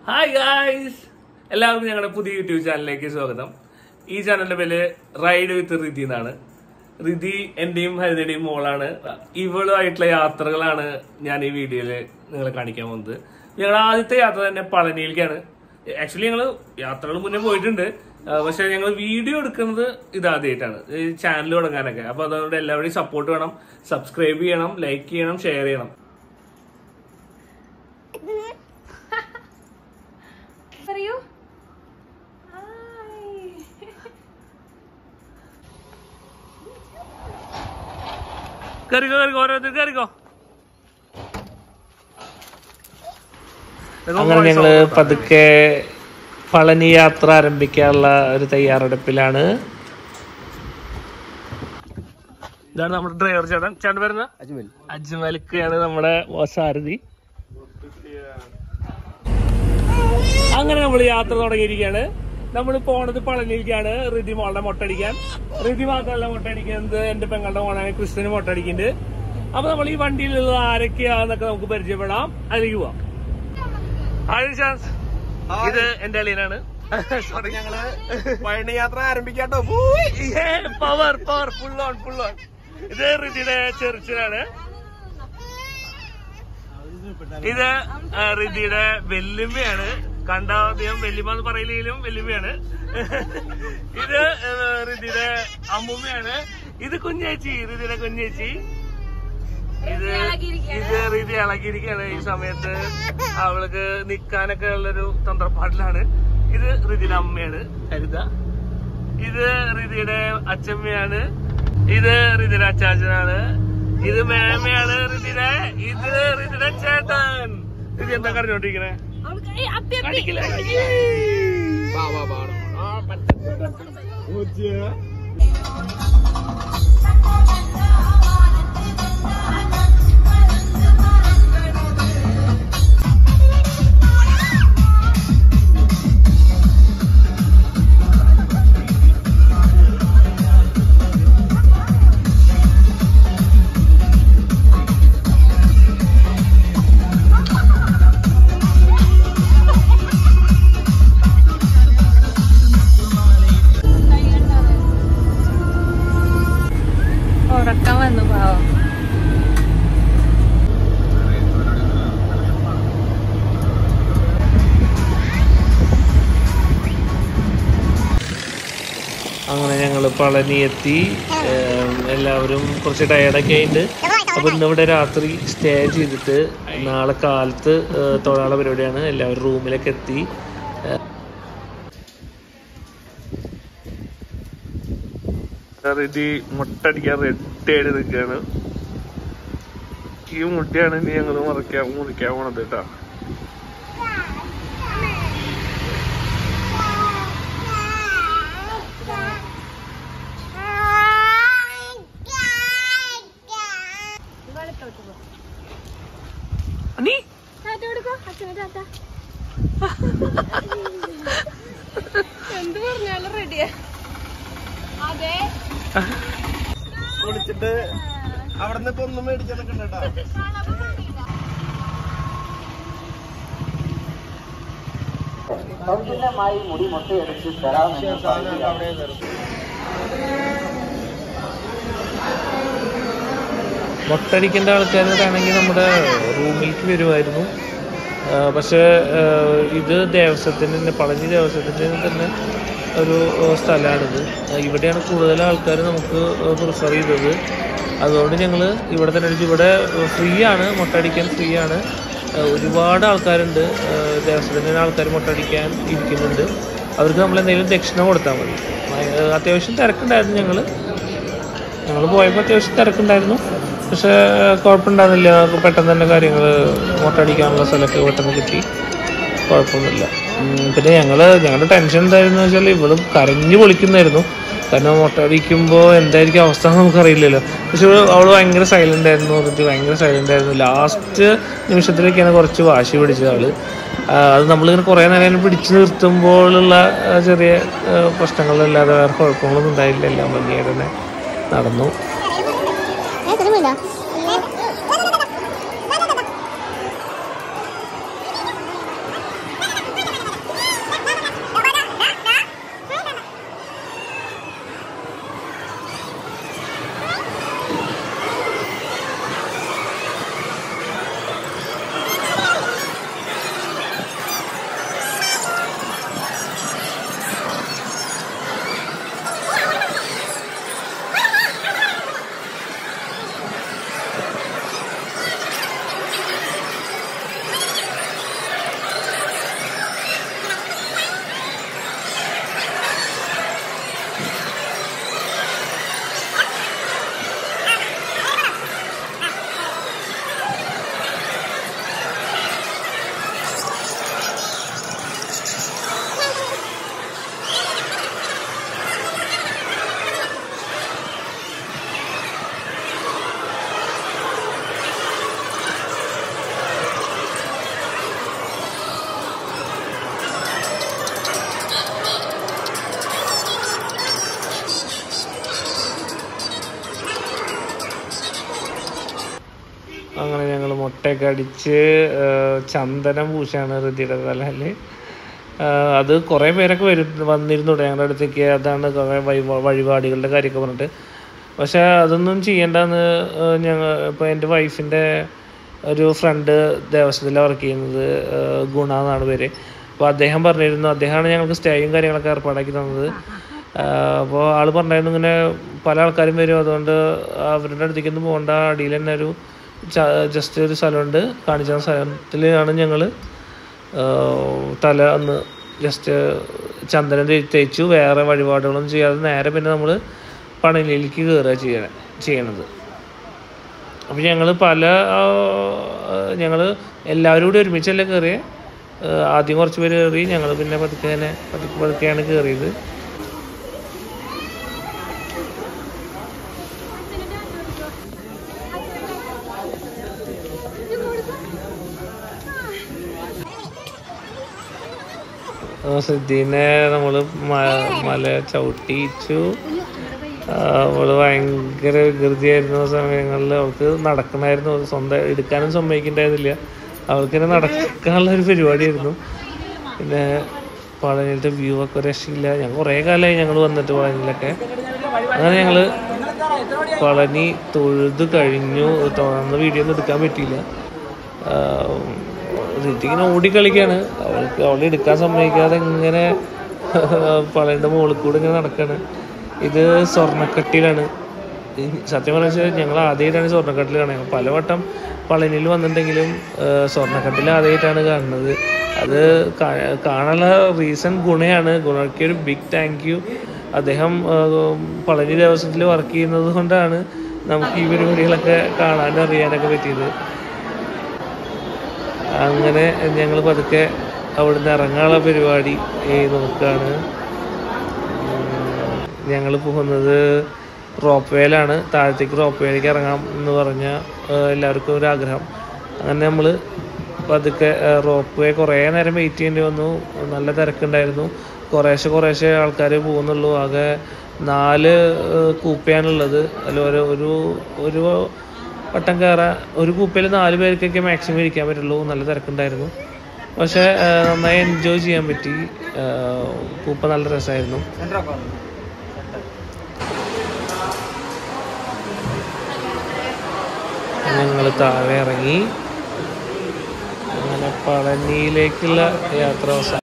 hi guys എല്ലാവർക്കും ഞങ്ങളുടെ പുതിയ യൂട്യൂബ് ചാനലിലേക്ക് സ്വാഗതം ഈ ചാനലിന്റെ പേര് റൈഡ് വിത്ത് റിതി എന്നാണ് റിതി എന്റെയും ഹരിതയുടെയും മോളാണ് ഇവളുമായിട്ടുള്ള യാത്രകളാണ് ഞാൻ ഈ വീഡിയോയിൽ നിങ്ങളെ കാണിക്കാൻ പോകുന്നത് ഞങ്ങളുടെ ആദ്യത്തെ യാത്ര തന്നെ പളനിയിലേക്കാണ് ആക്ച്വലി ഞങ്ങൾ യാത്രകൾ മുന്നേ പോയിട്ടുണ്ട് ആ, പക്ഷെ ഞങ്ങൾ വീഡിയോ എടുക്കുന്നത് ഇതാദ്യമായിട്ടാണ് ഈ ചാനൽ തുടങ്ങാനൊക്കെ അപ്പൊ അതുകൊണ്ട് എല്ലാവരുടെയും സപ്പോർട്ട് വേണം സബ്സ്ക്രൈബ് ചെയ്യണം ലൈക്ക് ചെയ്യണം ഷെയർ ചെയ്യണം പറയൂ കയറിക്കോ കയറിക്കോ ഓരോരുത്തർ കയറിക്കോ അങ്ങനെ ഞങ്ങള് പതുക്കെ പളനി യാത്ര ആരംഭിക്കാനുള്ള ഒരു തയ്യാറെടുപ്പിലാണ് ഇതാണ് നമ്മുടെ ഡ്രൈവർ ചേട്ടൻ ചേട്ടൻ വരുന്ന അജ്മൽ അജ്മലിക്കാണ് നമ്മുടെ സാരഥി അങ്ങനെ നമ്മൾ യാത്ര തുടങ്ങിയിരിക്കുകയാണ് നമ്മൾ പോണത് പളനിയിലേക്കാണ് റിതി മോളുടെ മൊട്ടടിക്കാൻ റിതി മാത്രമല്ല മൊട്ടടിക്കുന്നത് എന്റെ പെങ്ങളുടെ മോളാണ് ക്രിസ്ത്യന് മൊട്ടടിക്കുന്നുണ്ട് അപ്പൊ നമ്മൾ ഈ വണ്ടിയിലുള്ള ആരൊക്കെയാന്നൊക്കെ നമുക്ക് പരിചയപ്പെടാം അതിലേക്ക് പോവാം ഹായ് ചാൻസ് ഇത് എന്റെ അളിയനാണ് സോറി ഞങ്ങള് പഴനി യാത്ര ആരംഭിക്കാട്ടോ power power full on full on ഇത് റിതിയുടെ ചെറുച്ചനാണ് ഇത് ആ, റിതിയുടെ വെല്ലുമ്മയാണ് കണ്ട അധികം വെല്ലുമ്മ എന്ന് പറയില്ലെങ്കിലും വെല്ലുമ്മയാണ് ഇത് ആ, റിതിയുടെ അമ്മുമ്മയാണ് ഇത് കുഞ്ഞേച്ചി റിതിയുടെ കുഞ്ഞേച്ചി ഇത് ഇത് റിതി ഇളകിയിരിക്കുകയാണ് ഈ സമയത്ത് അവൾക്ക് നിക്കാനൊക്കെ ഉള്ളൊരു തന്ത്രപ്പാടിലാണ് ഇത് റിതിയുടെ അമ്മയാണ് ഹരിത ഇത് റിതിയുടെ അച്ഛമ്മയാണ് ഇത് റിതിയുടെ അച്ചാച്ചനാണ് ഇത് മേമയാണ് റിതിയുടെ ഇത് റിതിയുടെ ചേട്ടൻ റിതി എന്താ കറിഞ്ഞോണ്ടിരിക്കണേ കടിക്കില്ല വാ വാ വാ ആ, ഉറക്കം വന്നു പാവം അങ്ങനെ ഞങ്ങൾ പളനി എത്തി ഏം, എല്ലാവരും കുറച്ച് ടയർഡൊക്കെ ആയിട്ട് അപ്പൊ ഇന്നിവിടെ രാത്രി സ്റ്റേ ചെയ്തിട്ട് നാളെ കാലത്ത് ഏ, തൊഴാനുള്ള പരിപാടിയാണ് എല്ലാവരും റൂമിലൊക്കെ എത്തി ഇത് മുട്ടടിക്കാൻ റെഡി ആയിട്ട് നിൽക്കുകയാണ് ഈ മുട്ടയാണ് ഇനി ഞങ്ങൾ മുറിക്കാൻ മുറിക്കാൻ പോണത് കേട്ടോ നീ എന്ത് പറഞ്ഞാലും റെഡിയാ അതെ കുളിച്ചിട്ട് അവിടുന്ന് ഇപ്പൊ ഒന്നും മേടിച്ചതൊക്കെ ഉണ്ട് കേട്ടോ അവിടെ നിർത്തി മുട്ടടിക്കേണ്ട ആൾക്കാരൊക്കെ ആണെങ്കിൽ നമ്മുടെ റൂമിലേക്ക് വരുമായിരുന്നു ആ, പക്ഷേ ആ, ഇത് ദേവസ്വത്തിന് തന്നെ പളനി ദേവസ്വത്തിന് തന്നെ ഒരു ആ, സ്ഥലമാണിത് ആ, ഇവിടെയാണ് കൂടുതൽ ആൾക്കാർ നമുക്ക് പ്രിഫർ ചെയ്തത് അതുകൊണ്ട് ഞങ്ങൾ ഇവിടെ തന്നെ അടിച്ചു ഇവിടെ ഫ്രീ ആണ് മുട്ടടിക്കാൻ ഫ്രീ ആണ് ആ, ഒരുപാട് ആൾക്കാരുണ്ട് ആ, ദേവസ്വത്തിന് ആൾക്കാർ മുട്ടടിക്കാൻ ഇരിക്കുന്നുണ്ട് അവർക്ക് നമ്മൾ എന്തെങ്കിലും ദക്ഷിണ കൊടുത്താൽ മതി ആ, അത്യാവശ്യം തിരക്കുണ്ടായിരുന്നു ഞങ്ങൾ ഞങ്ങൾ പോയപ്പോൾ അത്യാവശ്യം തിരക്കുണ്ടായിരുന്നു പക്ഷേ കുഴപ്പമുണ്ടായിരുന്നില്ല നമുക്ക് പെട്ടെന്ന് തന്നെ കാര്യങ്ങൾ മോട്ടടിക്കാനുള്ള സ്ഥലമൊക്കെ പെട്ടെന്ന് കിട്ടി കുഴപ്പമൊന്നുമില്ല ഉം, പിന്നെ ഞങ്ങൾ ഞങ്ങളുടെ ടെൻഷൻ എന്തായിരുന്നു വെച്ചാൽ ഇവളും കരഞ്ഞു പൊളിക്കുന്നായിരുന്നു കാരണം മോട്ടടിക്കുമ്പോൾ എന്തായിരിക്കും അവസ്ഥ എന്ന് നമുക്കറിയില്ലല്ലോ പക്ഷെ അവൾ ഭയങ്കര സൈലൻ്റ് ആയിരുന്നു എന്നിട്ട് ഭയങ്കര സൈലൻ്റ് ആയിരുന്നു ലാസ്റ്റ് നിമിഷത്തിലേക്കാണ് കുറച്ച് വാശി പിടിച്ചത് അവള് ആ, അത് നമ്മളിങ്ങനെ കുറേ നേരം ഇങ്ങനെ പിടിച്ചു നിർത്തുമ്പോഴുള്ള ആ, ചെറിയ ആ, പ്രശ്നങ്ങളല്ലാതെ വേറെ കുഴപ്പങ്ങളൊന്നും ഉണ്ടായില്ല എല്ലാം ഭംഗിയായിട്ട് തന്നെ നടന്നു ഏ മുട്ടയൊക്കെ അടിച്ച് ആ, ചന്ദനം പൂശാണ് ഋതിയുടെ തലയിൽ അത് കുറേ പേരൊക്കെ വരും വന്നിരുന്നു ഇവിടെ ഞങ്ങളുടെ അടുത്തേക്ക് അതാണ് കുറേ വഴി വഴിപാടുകളുടെ കാര്യമൊക്കെ പറഞ്ഞിട്ട് പക്ഷേ അതൊന്നും ചെയ്യണ്ടെന്ന് ഞങ്ങൾ ഇപ്പോൾ എൻ്റെ വൈഫിൻ്റെ ഒരു ഫ്രണ്ട് ദേവസ്വത്തിൽ വർക്ക് ചെയ്യുന്നത് ആ, ഗുണ എന്നാണ് പേര് അപ്പോൾ അദ്ദേഹം പറഞ്ഞിരുന്നു അദ്ദേഹമാണ് ഞങ്ങൾക്ക് സ്റ്റേയും കാര്യങ്ങളൊക്കെ ഏർപ്പാടാക്കി തന്നത് അപ്പോൾ ആൾ പറഞ്ഞായിരുന്നു ഇങ്ങനെ പല ആൾക്കാരും വരും അതുകൊണ്ട് അവരുടെ അടുത്തേക്കൊന്നും പോകണ്ട അടിയിൽ തന്നെ ഒരു ജസ്റ്റ് ഒരു സ്ഥലമുണ്ട് കാണിച്ച സ്ഥലത്തിലാണ് ഞങ്ങൾ തല ഒന്ന് ജസ്റ്റ് ചന്ദനം തേ- തേച്ചു വേറെ വഴിപാടുകളൊന്നും ചെയ്യാതെ നേരെ പിന്നെ നമ്മൾ പണലിയിലേക്ക് കയറുക ചെയ്യണ ചെയ്യണത് അപ്പോൾ ഞങ്ങൾ പല ഞങ്ങൾ എല്ലാവരും കൂടി ഒരുമിച്ചല്ലേ കയറിയേ ആദ്യം കുറച്ച് പേര് കയറി ഞങ്ങൾ പിന്നെ പതുക്കെ തന്നെ പതുക്കെ പതുക്കെയാണ് കയറിയത് ആ, സിദ്ധീനെ നമ്മൾ മല ചവിട്ടിച്ചു ആ, അവള് ഭയങ്കര വികൃതിയായിരുന്ന സമയങ്ങളിൽ അവൾക്ക് നടക്കണമായിരുന്നു സ്വന്തം എടുക്കാനും സമ്മതിക്കണ്ടായിരുന്നില്ല അവൾക്ക് തന്നെ നടക്കാനുള്ള ഒരു പരിപാടിയായിരുന്നു പിന്നെ പളനിയിലത്തെ വ്യൂ ഒക്കെ ഒരു രക്ഷയില്ല ഞങ്ങൾ കുറേ കാലമായി ഞങ്ങൾ വന്നിട്ട് പളനിയിലൊക്കെ അങ്ങനെ ഞങ്ങൾ പളനി തൊഴുത് കഴിഞ്ഞു തുറന്ന വീഡിയോ ഒന്നും എടുക്കാൻ പറ്റിയില്ല ഇങ്ങനെ ഓടിക്കളിക്കാണ് അവൾക്ക് അവളെ എടുക്കാൻ സമ്മതിക്കാതെ ഇങ്ങനെ പളനിയുടെ മുകളിൽ കൂടെ ഇങ്ങനെ നടക്കാണ് ഇത് സ്വർണ്ണക്കട്ടിയിലാണ് ഈ സത്യം പറഞ്ഞാൽ ഞങ്ങൾ ആദ്യമായിട്ടാണ് സ്വർണ്ണക്കട്ടിൽ കാണുന്നത് പലവട്ടം പളനിയിൽ വന്നിട്ടുണ്ടെങ്കിലും ആ, സ്വർണ്ണക്കട്ടിൽ ആദ്യമായിട്ടാണ് കാണുന്നത് അത് കാ- കാണാനുള്ള റീസൺ ഗുണയാണ് ഗുണയ്ക്ക് ഒരു ബിഗ് താങ്ക് യു അദ്ദേഹം ആ, പളനി ദേവസ്വത്തിൽ വർക്ക് ചെയ്യുന്നത് കൊണ്ടാണ് നമുക്ക് ഈ പരിപാടികളൊക്കെ കാണാനും അറിയാനൊക്കെ പറ്റിയത് അങ്ങനെ ഞങ്ങൾ പതുക്കെ അവിടുന്ന് ഇറങ്ങാനുള്ള പരിപാടി ഏ, നോക്കുകയാണ് ഞങ്ങൾ പോകുന്നത് റോപ്പ് വേയിലാണ് താഴത്തേക്ക് റോപ്പ് വേയിലേക്ക് ഇറങ്ങാം എന്ന് പറഞ്ഞ എല്ലാവർക്കും ഒരു ആഗ്രഹം അങ്ങനെ നമ്മൾ പതുക്കെ റോപ്പ് വേ കുറേ നേരം വെയിറ്റ് ചെയ്യേണ്ടി വന്നു നല്ല തിരക്കുണ്ടായിരുന്നു കുറേശ്ശെ കുറേശ്ശെ ആൾക്കാർ പോകുന്നുള്ളൂ ആകെ നാല് ഏഹ്, കൂപ്പയാണുള്ളത് അതിൽ ഒരു ഒരു ഒരു വട്ടം കയറാൻ ഒരു കൂപ്പയിൽ നാല് പേർക്കൊക്കെ മാക്സിമം ഇരിക്കാൻ പറ്റുള്ളൂ നല്ല തിരക്കുണ്ടായിരുന്നു പക്ഷേ ഏഹ്, നന്നായി എൻജോയ് ചെയ്യാൻ പറ്റി ഏഹ്, കൂപ്പ നല്ല രസമായിരുന്നു ഞങ്ങൾ താഴെ ഇറങ്ങി അങ്ങനെ പളനിയിലേക്കുള്ള യാത്ര അവസാനം